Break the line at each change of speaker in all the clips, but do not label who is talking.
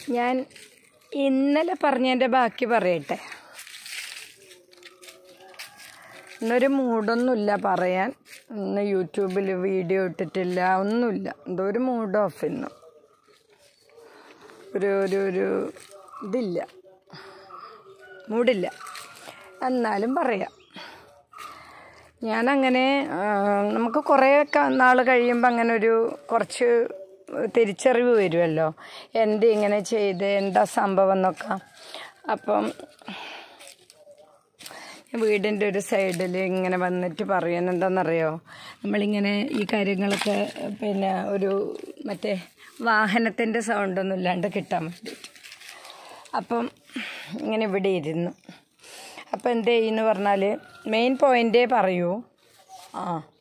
ഞാൻ ഇന്നലെ പറഞ്ഞതിൻ്റെ ബാക്കി പറയട്ടെ ഇന്നൊരു മൂഡൊന്നുമില്ല പറയാൻ ഇന്ന് യൂട്യൂബിൽ വീഡിയോ ഇട്ടിട്ടില്ല ഒന്നുമില്ല എന്തോ ഒരു മൂഡ് ഓഫ് ഇന്ന് ഒരു ഒരു ഒരു ഇതില്ല മൂടില്ല എന്നാലും പറയാം ഞാനങ്ങനെ ആ, നമുക്ക് കുറേ നാൾ കഴിയുമ്പോൾ അങ്ങനെ ഒരു കുറച്ച് തിരിച്ചറിവ് വരുമല്ലോ എന്ത് ഇങ്ങനെ ചെയ്ത് എന്താ സംഭവം എന്നൊക്കെ അപ്പം വീടിൻ്റെ ഒരു സൈഡിൽ ഇങ്ങനെ വന്നിട്ട് പറയുന്നത് എന്താണെന്നറിയോ നമ്മളിങ്ങനെ ഈ കാര്യങ്ങളൊക്കെ പിന്നെ ഒരു മറ്റേ വാഹനത്തിൻ്റെ സൗണ്ടൊന്നും ഇല്ലാണ്ട് കിട്ടാൻ വേണ്ടിയിട്ട് അപ്പം ഇങ്ങനെ ഇവിടെ ഇരുന്നു അപ്പം എന്ത് ചെയ്യുന്നു പറഞ്ഞാൽ മെയിൻ പോയിൻ്റേ പറയൂ ആ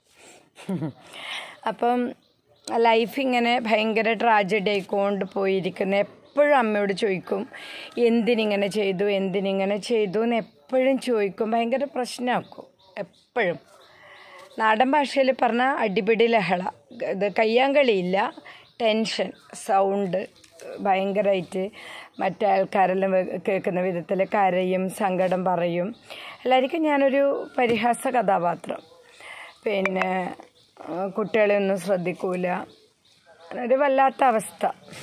അപ്പം ലൈഫ് ഇങ്ങനെ ഭയങ്കര ട്രാജഡി ആയിക്കൊണ്ട് പോയിരിക്കുന്ന എപ്പോഴും അമ്മയോട് ചോദിക്കും എന്തിനിങ്ങനെ ചെയ്തു എന്തിനിങ്ങനെ ചെയ്തു എന്ന് എപ്പോഴും ചോദിക്കും ഭയങ്കര പ്രശ്നമാക്കും എപ്പോഴും നാടൻ ഭാഷയിൽ പറഞ്ഞാൽ അടിപിടി ലഹള ഇത് കയ്യാങ്കളിയില്ല ടെൻഷൻ സൗണ്ട് ഭയങ്കരമായിട്ട് മറ്റേ ആൾക്കാരെല്ലാം വെ- കേൾക്കുന്ന വിധത്തിൽ കരയും സങ്കടം പറയും എല്ലാവർക്കും ഞാനൊരു പരിഹാസ കഥാപാത്രം പിന്നെ ആ, കുട്ടികളെ ഒന്നും ശ്രദ്ധിക്കൂല ഒരു വല്ലാത്ത അവസ്ഥ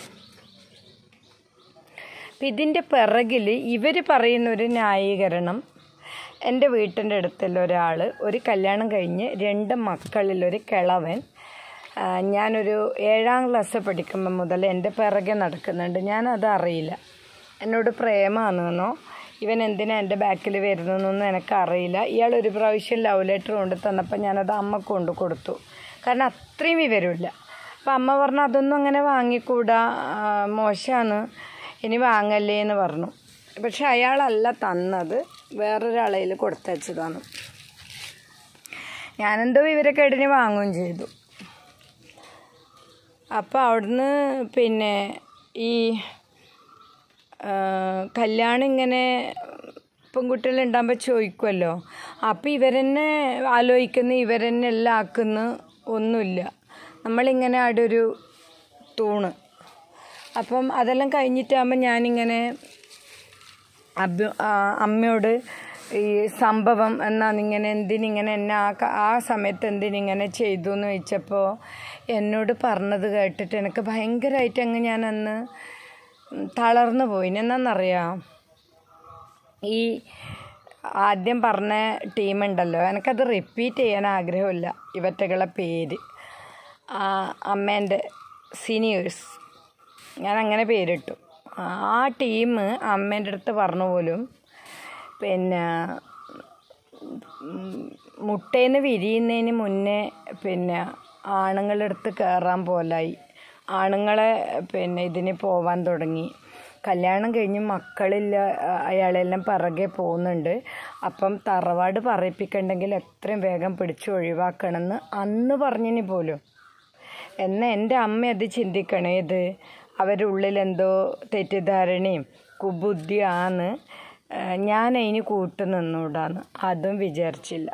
അപ്പം ഇതിൻ്റെ പിറകിൽ ഇവർ പറയുന്ന ഒരു ന്യായീകരണം എൻ്റെ വീട്ടിൻ്റെ അടുത്തുള്ള ഒരാൾ ഒരു കല്യാണം കഴിഞ്ഞ് രണ്ട് മക്കളിലൊരു കിളവൻ ആ, ഞാനൊരു ഏഴാം ക്ലാസ് പഠിക്കുമ്പോൾ മുതൽ എൻ്റെ പിറകെ നടക്കുന്നുണ്ട് ഞാനത് അറിയില്ല എന്നോട് പ്രേമാണെന്നോ ഇവൻ എന്തിനാ എൻ്റെ ബാക്കിൽ വരുന്നതെന്നൊന്നും എനിക്കറിയില്ല ഇയാൾ ഒരു പ്രാവശ്യം ലവ് ലെറ്റർ കൊണ്ട് തന്നപ്പോൾ ഞാനത് അമ്മക്ക് കൊണ്ട് കൊടുത്തു കാരണം അത്രയും വിവരമില്ല അപ്പം അമ്മ പറഞ്ഞു അതൊന്നും അങ്ങനെ വാങ്ങിക്കൂടാ മോശമാണ് ഇനി വാങ്ങല്ലേ എന്ന് പറഞ്ഞു പക്ഷെ അയാളല്ല തന്നത് വേറൊരാളയിൽ കൊടുത്തയച്ചതാണ് ഞാനെന്തോ വിവരക്കേടിന് വാങ്ങുകയും ചെയ്തു അപ്പോൾ അവിടുന്ന് പിന്നെ ഈ ആ, കല്യാണം ഇങ്ങനെ പെൺകുട്ടികൾ ഉണ്ടാകുമ്പോൾ ചോദിക്കുമല്ലോ അപ്പോൾ ഇവരെന്നെ ആലോചിക്കുന്ന ഇവരെന്നെ എല്ലാം ആക്കുന്ന ഒന്നുമില്ല നമ്മളിങ്ങനെ അവിടെ ഒരു തൂണ് അപ്പം അതെല്ലാം കഴിഞ്ഞിട്ടാകുമ്പോൾ ഞാനിങ്ങനെ അഭ്യ ആ, അമ്മയോട് ഈ സംഭവം എന്നാന്നിങ്ങനെ എന്തിനിങ്ങനെ എന്നെ ആ ക- ആ സമയത്ത് എന്തിനിങ്ങനെ ചെയ്തു എന്ന് ചോദിച്ചപ്പോൾ എന്നോട് പറഞ്ഞത് കേട്ടിട്ട് എനിക്ക് ഭയങ്കരമായിട്ട് അങ്ങ് ഞാൻ അന്ന് തളർന്നു പോയി എന്നാന്നറിയാം ഈ ആദ്യം പറഞ്ഞ ടീമുണ്ടല്ലോ എനിക്കത് റിപ്പീറ്റ് ചെയ്യാൻ ആഗ്രഹമില്ല ഇവറ്റകളെ പേര് ആ അമ്മേൻ്റെ സീനിയേഴ്സ് ഞാൻ അങ്ങനെ പേരിട്ടു ആ ടീം അമ്മേൻ്റെ അടുത്ത് പറഞ്ഞു പോലും പിന്നെ ഉം, മുട്ടേന്ന് വിരിയുന്നതിന് മുന്നേ പിന്നെ ആണുങ്ങളെടുത്ത് കയറാൻ പോലായി ആണുങ്ങളെ പിന്നെ ഇതിന് പോവാൻ തുടങ്ങി കല്യാണം കഴിഞ്ഞ് മക്കളില്ല ആ, അയാളെല്ലാം പിറകെ പോകുന്നുണ്ട് അപ്പം തറവാട് പറയിപ്പിക്കണ്ടെങ്കിൽ എത്രയും വേഗം പിടിച്ച് ഒഴിവാക്കണമെന്ന് അന്ന് പറഞ്ഞിന് പോലും എന്നാൽ എൻ്റെ അമ്മ അത് ചിന്തിക്കണേ ഇത് അവരുടെ ഉള്ളിൽ എന്തോ തെറ്റിദ്ധാരണയും കുബുദ്ധിയാണ് ഞാൻ അതിന് കൂട്ടു നിന്നൂടാന്ന് അതും വിചാരിച്ചില്ല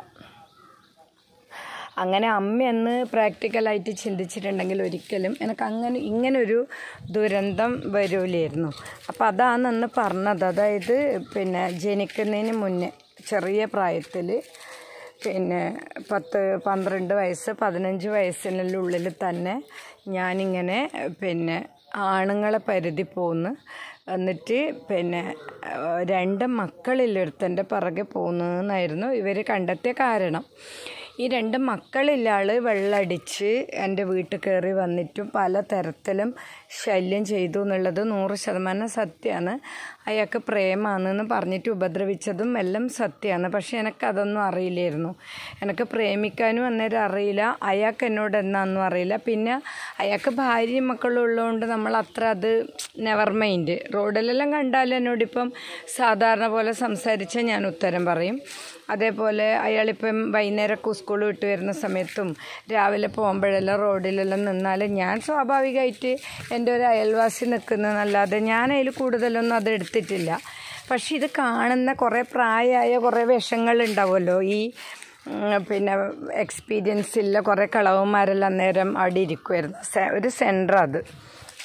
അങ്ങനെ അമ്മ എന്ന് പ്രാക്ടിക്കലായിട്ട് ചിന്തിച്ചിട്ടുണ്ടെങ്കിൽ ഒരിക്കലും എനിക്ക് അങ്ങനെ ഇങ്ങനൊരു ദുരന്തം വരൂലായിരുന്നു അപ്പം അതാണ് അന്ന് പറഞ്ഞത് അതായത് പിന്നെ ജനിക്കുന്നതിന് മുന്നേ ചെറിയ പ്രായത്തിൽ പിന്നെ പത്ത് പന്ത്രണ്ട് വയസ്സ് പതിനഞ്ച് വയസ്സിനുള്ള ഉള്ളിൽ തന്നെ ഞാനിങ്ങനെ പിന്നെ ആണുങ്ങളെ പരിധി പോന്ന് എന്നിട്ട് പിന്നെ ഏഹ്, രണ്ട് മക്കളില്ലൊരുത്തൻ്റെ പിറകെ പോകുന്നതെന്നായിരുന്നു ഇവർ കണ്ടെത്തിയ കാരണം ഈ രണ്ട് മക്കളില്ല ആൾ വെള്ളടിച്ച് എൻ്റെ വീട്ടിൽ കയറി വന്നിട്ടും പല തരത്തിലും ശല്യം ചെയ്തു എന്നുള്ളത് നൂറ് ശതമാനം സത്യമാണ് അയാൾക്ക് പ്രേമാണെന്ന് പറഞ്ഞിട്ട് ഉപദ്രവിച്ചതും എല്ലാം സത്യമാണ് പക്ഷെ എനിക്കതൊന്നും അറിയില്ലായിരുന്നു എനിക്ക് പ്രേമിക്കാനും അന്നേരം അറിയില്ല അയാൾക്ക് എന്നോട് എന്നാന്നും അറിയില്ല പിന്നെ അയാൾക്ക് ഭാര്യയും മക്കളും ഉള്ളതുകൊണ്ട് നമ്മൾ അത്ര അത് നെവർ മൈൻഡ് റോഡിലെല്ലാം കണ്ടാൽ എന്നോടിപ്പം സാധാരണ പോലെ സംസാരിച്ചാൽ ഞാൻ ഉത്തരം പറയും അതേപോലെ അയാളിപ്പം വൈകുന്നേരമൊക്കെ സ്കൂൾ വിട്ട് വരുന്ന സമയത്തും രാവിലെ പോകുമ്പോഴെല്ലാം റോഡിലെല്ലാം നിന്നാൽ ഞാൻ സ്വാഭാവികമായിട്ട് എൻ്റെ ഒരു അയൽവാസി നിൽക്കുന്നതെന്നല്ലാതെ ഞാൻ അതിൽ കൂടുതലൊന്നും അത് എടുത്തിട്ടില്ല പക്ഷെ ഇത് കാണുന്ന കുറേ പ്രായമായ കുറേ വിഷങ്ങളുണ്ടാവുമല്ലോ ഈ ഉം, പിന്നെ എക്സ്പീരിയൻസ് ഇല്ല കുറേ കളവന്മാരെല്ലാം നേരം അവിടെ ഇരിക്കുമായിരുന്നു സെ- ഒരു സെൻറ്റർ അത്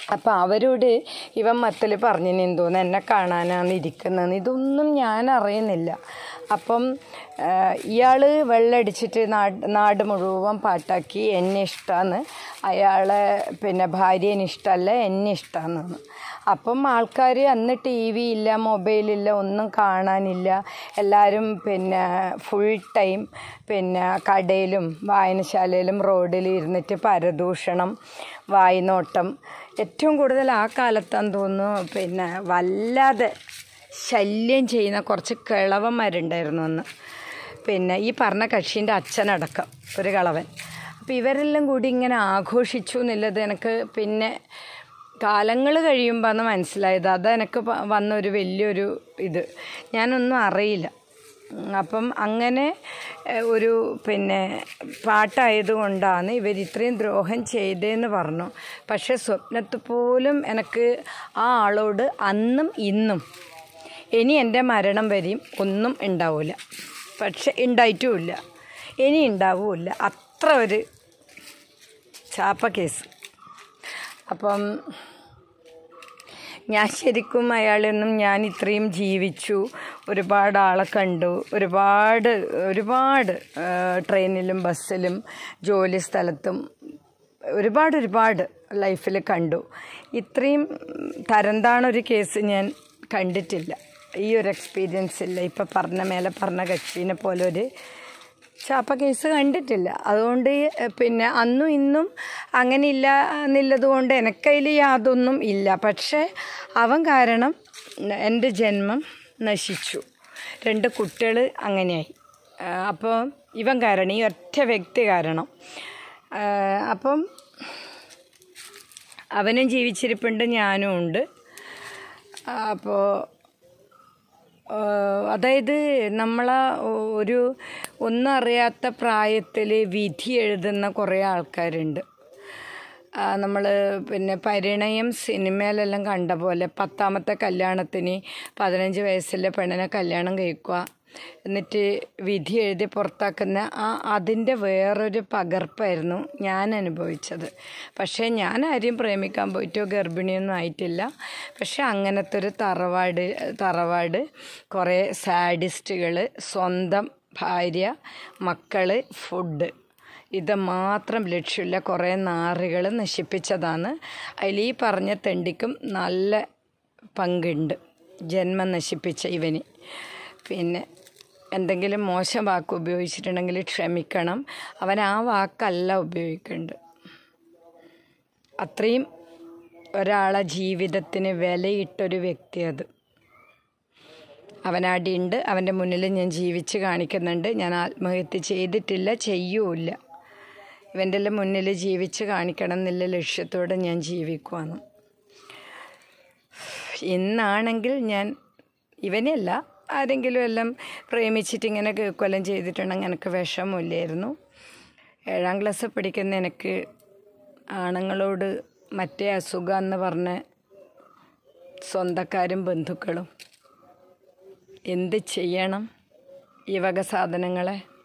അപ്പം അവരോട് ഇവൻ മത്തിൽ പറഞ്ഞിന് തോന്നുന്നു എന്നെ കാണാനാണ് ഇരിക്കുന്നതെന്ന് ഇതൊന്നും ഞാൻ അറിയുന്നില്ല അപ്പം ഇയാൾ വെള്ളമടിച്ചിട്ട് നാട് നാട് മുഴുവൻ പാട്ടാക്കി എന്നെ ഇഷ്ടമാണ് അയാളെ പിന്നെ ഭാര്യനെ ഇഷ്ടമല്ല എന്നെ ഇഷ്ടമാണെന്ന് അപ്പം ആൾക്കാർ അന്ന് ടി വി ഇല്ല മൊബൈലില്ല ഒന്നും കാണാനില്ല എല്ലാവരും പിന്നെ ഫുൾ ടൈം പിന്നെ കടയിലും വായനശാലയിലും റോഡിൽ ഇരുന്നിട്ട് പരദൂഷണം വായ്നോട്ടം ഏറ്റവും കൂടുതൽ ആ കാലത്താന്ന് തോന്നുന്നു പിന്നെ വല്ലാതെ ശല്യം ചെയ്യുന്ന കുറച്ച് കിളവന്മാരുണ്ടായിരുന്നു അന്ന് പിന്നെ ഈ പറഞ്ഞ കക്ഷീൻ്റെ അച്ഛനടക്കം ഒരു കളവൻ അപ്പോൾ ഇവരെല്ലാം കൂടി ഇങ്ങനെ ആഘോഷിച്ചു എന്നുള്ളത് എനിക്ക് പിന്നെ കാലങ്ങൾ കഴിയുമ്പോൾ അന്ന് മനസ്സിലായത് അത് എനിക്ക് പ- വന്ന ഒരു വലിയൊരു ഇത് ഞാനൊന്നും അറിയില്ല ഉം, അപ്പം അങ്ങനെ ഏഹ്, ഒരു പിന്നെ പാട്ടായതുകൊണ്ടാണ് ഇവർ ഇത്രയും ദ്രോഹം ചെയ്തതെന്ന് പറഞ്ഞു പക്ഷെ സ്വപ്നത്തിൽ പോലും എനിക്ക് ആ ആളോട് അന്നും ഇന്നും ഇനി എൻ്റെ മരണം വരെയും ഒന്നും ഉണ്ടാവില്ല പക്ഷെ ഉണ്ടായിട്ടുമില്ല ഇനി ഉണ്ടാവില്ല അത്ര ഒരു ചാപ്പ കേസ് അപ്പം ഞാൻ ശരിക്കും അയാളൊന്നും ഞാൻ ഇത്രയും ജീവിച്ചു ഒരുപാട് ആളെ കണ്ടു ഒരുപാട് ഒരുപാട് ആ, ട്രെയിനിലും ബസ്സിലും ജോലി സ്ഥലത്തും ഒരുപാട് ഒരുപാട് ലൈഫിൽ കണ്ടു ഇത്രയും തരംതാണൊരു കേസ് ഞാൻ കണ്ടിട്ടില്ല ഈ ഒരു എക്സ്പീരിയൻസ് ഇല്ല ഇപ്പം പറഞ്ഞ മേലെ പറഞ്ഞ കക്ഷീനെ പോലെ ഒരു ചാപ്പ കേസ് കണ്ടിട്ടില്ല അതുകൊണ്ട് ഏഹ്, പിന്നെ അന്നും ഇന്നും അങ്ങനെ ഇല്ല എന്നുള്ളത് കൊണ്ട് എനിക്കതിൽ യാതൊന്നും ഇല്ല പക്ഷേ അവൻ കാരണം എൻ്റെ ജന്മം നശിച്ചു രണ്ട് കുട്ടികൾ അങ്ങനെയായി ആഹ് അപ്പോൾ ഇവൻ കാരണം ഈ ഒറ്റ വ്യക്തി കാരണം ആഹ് അപ്പം അവനും ജീവിച്ചിരിപ്പുണ്ട് ഞാനും ഉണ്ട് അപ്പോൾ ആഹ് അതായത് നമ്മളെ ഒരു ഒന്നും അറിയാത്ത പ്രായത്തിൽ വിധി എഴുതുന്ന കുറേ ആൾക്കാരുണ്ട് നമ്മൾ പിന്നെ പരിണയം സിനിമയിലെല്ലാം കണ്ട പോലെ പത്താമത്തെ കല്യാണത്തിന് പതിനഞ്ച് വയസ്സിലെ പെണ്ണിനെ കല്യാണം കഴിക്കുക എന്നിട്ട് വിധി എഴുതി പുറത്താക്കുന്ന ആ അതിൻ്റെ വേറൊരു പകർപ്പായിരുന്നു ഞാൻ അനുഭവിച്ചത് പക്ഷേ ഞാൻ ആരെയും പ്രേമിക്കാൻ പോയിട്ടോ ഗർഭിണിയൊന്നും ആയിട്ടില്ല പക്ഷെ അങ്ങനത്തെ ഒരു തറവാട് തറവാട് കുറേ സാഡിസ്റ്റുകൾ സ്വന്തം ഭാര്യ മക്കൾ ഫുഡ് ഇത് മാത്രം ലക്ഷ്യമില്ല കുറേ നാറുകൾ നശിപ്പിച്ചതാണ് അതിൽ ഈ പറഞ്ഞ തെണ്ടിക്കും നല്ല പങ്കുണ്ട് ജന്മം നശിപ്പിച്ച ഇവന് പിന്നെ എന്തെങ്കിലും മോശം വാക്ക് ഉപയോഗിച്ചിട്ടുണ്ടെങ്കിൽ ക്ഷമിക്കണം അവൻ ആ വാക്കല്ല ഉപയോഗിക്കേണ്ടത് അത്രയും ഒരാളെ ജീവിതത്തിന് വിലയിട്ടൊരു വ്യക്തി അത് അവനടിയുണ്ട് അവൻ്റെ മുന്നിൽ ഞാൻ ജീവിച്ച് കാണിക്കുന്നുണ്ട് ഞാൻ ആത്മഹത്യ ചെയ്തിട്ടില്ല ചെയ്യൂല ഇവൻ്റെ എല്ലാം മുന്നിൽ ജീവിച്ച് കാണിക്കണം എന്നുള്ള ലക്ഷ്യത്തോടെ ഞാൻ ജീവിക്കുവാണ് ഇന്നാണെങ്കിൽ ഞാൻ ഇവനെയല്ല ആരെങ്കിലും എല്ലാം പ്രേമിച്ചിട്ട് ഇങ്ങനെ കൊല്ലം ചെയ്തിട്ടുണ്ടെങ്കിൽ എനിക്ക് വിഷമമില്ലായിരുന്നു ഏഴാം ക്ലാസ് പഠിക്കുന്ന എനിക്ക് ആണുങ്ങളോട് മറ്റേ അസുഖം എന്ന് പറഞ്ഞ സ്വന്തക്കാരും ബന്ധുക്കളും എന്ത് ചെയ്യണം ഈ വക സാധനങ്ങളെ